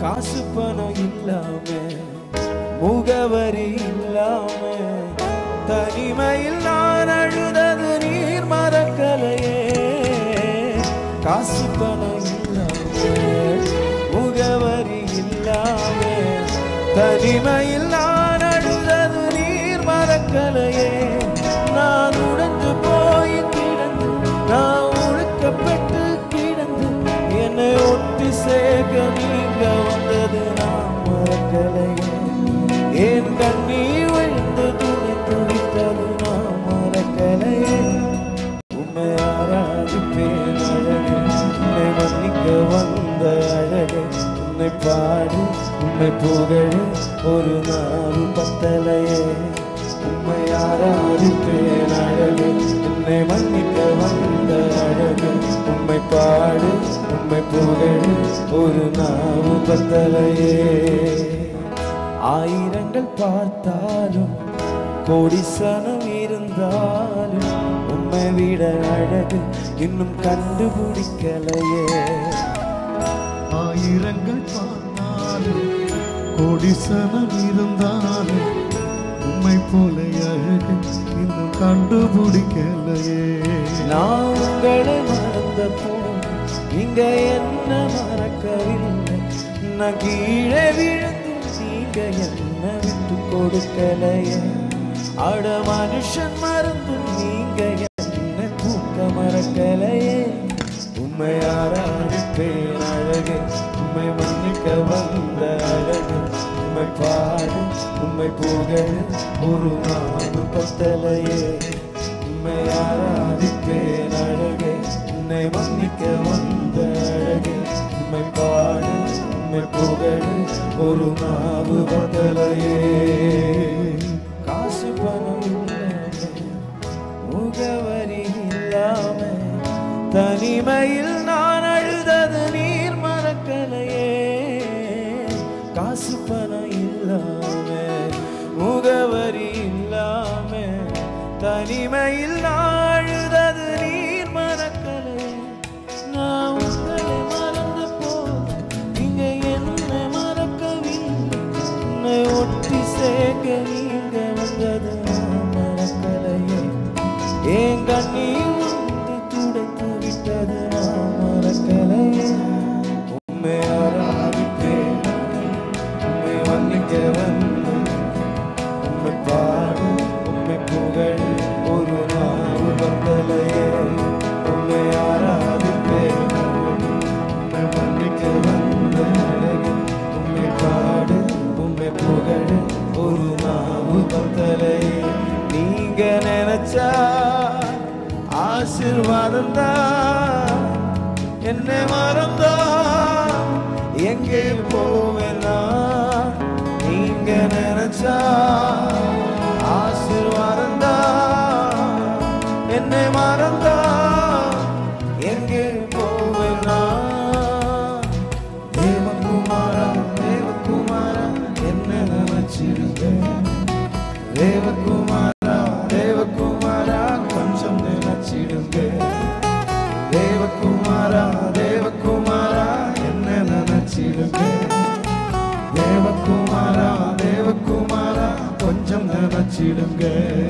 காசு பணம் இல்லாம முகவரி இல்லாம தனிமையில் நான் அழுதது நீர் மறக்கலையே காசு பணம் இல்லாம முகவரி இல்லாம தனிமையில் நான் அழுதது நீர் மறக்கலையே நான் உடைந்து போய் கிடந்து நான் ஒழுக்கப்பட்டு கிடந்து என்னை ஒட்டி சேர்க்க நீங்க வந்தது நான் மறக்கலையே என் கண்ணீர் விழுந்து துணித்து விட்டது நான் மறக்கலையே உண்மை ஆராதிப்பேன் அழகு உன்னை மன்னிக்க வந்த அழகு உன்னை பாடு உன்னை புகழ் ஒரு நாள் பத்தலையே உண்மை ஆராதிப்பேன் அழகு உன்னை மன்னிக்க வந்த அழகு உண்மை பாடு உண்மை புகழ் ஒரு நாள் பத்தலையே ஆயிரங்கள் பார்த்தாலும் கோடி சனம் இருந்தாலும் உண்மை விட அழகு இன்னும் கண்டுபிடிக்கலையே ஆயிரங்கள் பார்த்தாலும் கோடிசனம் இருந்தாலும் உம்மை போல அழகு இன்னும் கண்டுபிடிக்கலையே நான் உங்களை மறந்த போது நீங்க என்ன மறக்கவில்லை நான் கீழே விழுந்து நீங்க என்ன விட்டு கொடுக்கலையே அட மனுஷன் மறந்து நீங்க என்ன தூக்க மறக்கலையே உண்மை ஆராதிப்பேன் அழகு உண்மை மன்னிக்க வந்த அழகு உண்மை பாடு உண்மை புகழ் ஒரு நாள் பத்தலையே உண்மை ஆராதிப்பேன் அழகு உன்னை மன்னிக்க வந்த அழகு உண்மை பாடு உண்மை புகழ் ஒரு நாவு பத்தலையே காசு பணம் இல்லாம முகவரி இல்லாம தனிமையில் நான் அழுதது நீர் மறக்கலையே காசு பணம் இல்லாம முகவரி இல்லாம தனிமையில் நான் அழுதது நீர் மறக்கலையே நான் உங்களை மறந்த போது நீங்க என்ன மறக்கவில்லை உன்னை ஒட்டி சேர்க்க நீங்க வந்தது நான் மறக்கலையே என் கண்ணீர் வந்து துடைத்து விட்டது நான் மறக்கலையே உண்மை ஆராதிப்பேன் உண்மை மன்னிக்க வந்து உண்மை பாடு உண்மை புகழ் ஒரு நாள் வந்தலையே உண்மை ஆராதிப்பேன் உண்மை மன்னிக்க வந்த அழகு உண்மை பாடு உண்மை புகழ் ஒரு நாள் வந்தலையே நீங்க நினைச்சா ஆசீர்வாதம் தான் என்னை மறந்தா எங்கே போவேனா நீங்க நினைச்சா ஆசீர்வாதம் தான் என்னை மறந்தா எங்கே போவேனா தேவகுமாரா தேவகுமாரா என்ன நினைச்சிருக்கேன் தேவகுமாரா தேவகுமாரா கொஞ்சம் நினைச்சிடுங்க தேவகுமாரா தேவகுமாரா என்ன நினைச்சிடுங்க தேவகுமாரா தேவகுமாரா கொஞ்சம் நினைச்சிடுங்க